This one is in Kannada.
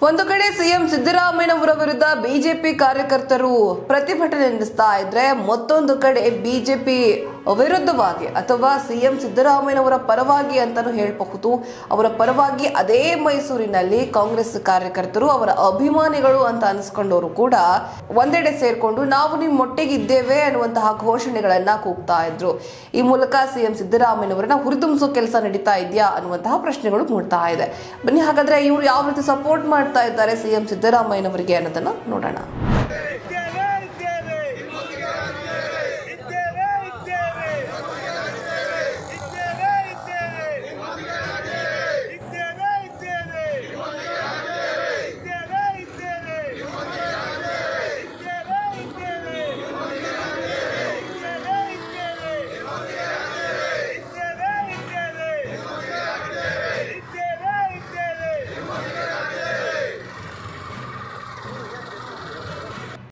ಒಂದು ಕಡೆ ಸಿಎಂ ಸಿದ್ದರಾಮಯ್ಯನವರ ವಿರುದ್ಧ ಬಿಜೆಪಿ ಕಾರ್ಯಕರ್ತರು ಪ್ರತಿಭಟನೆ ನಡೆಸ್ತಾ ಇದ್ರೆ ಮತ್ತೊಂದು ಕಡೆ ಬಿಜೆಪಿ ವಿರುದ್ಧವಾಗಿ ಅಥವಾ ಸಿಎಂ ಸಿದ್ದರಾಮಯ್ಯನವರ ಪರವಾಗಿ ಅಂತಾನು ಹೇಳಬಹುದು ಅವರ ಪರವಾಗಿ ಅದೇ ಮೈಸೂರಿನಲ್ಲಿ ಕಾಂಗ್ರೆಸ್ ಕಾರ್ಯಕರ್ತರು ಅವರ ಅಭಿಮಾನಿಗಳು ಅಂತ ಅನಿಸ್ಕೊಂಡವರು ಕೂಡ ಒಂದೆಡೆ ಸೇರ್ಕೊಂಡು ನಾವು ನಿಮ್ಮೊಟ್ಟಿಗಿದ್ದೇವೆ ಅನ್ನುವಂತಹ ಘೋಷಣೆಗಳನ್ನ ಕೂಗ್ತಾ ಇದ್ರು ಈ ಮೂಲಕ ಸಿಎಂ ಸಿದ್ದರಾಮಯ್ಯನವರನ್ನ ಹುರಿದುಂಬಿಸೋ ಕೆಲಸ ನಡೀತಾ ಇದೆಯಾ ಅನ್ನುವಂತಹ ಪ್ರಶ್ನೆಗಳು ಮೂಡ್ತಾ ಇದೆ ಬನ್ನಿ ಹಾಗಾದ್ರೆ ಇವರು ಯಾವ ರೀತಿ ಸಪೋರ್ಟ್ ಮಾಡ್ತಾ ಇದ್ದಾರೆ ಸಿಎಂ ಸಿದ್ದರಾಮಯ್ಯನವರಿಗೆ ಅನ್ನೋದನ್ನ ನೋಡೋಣ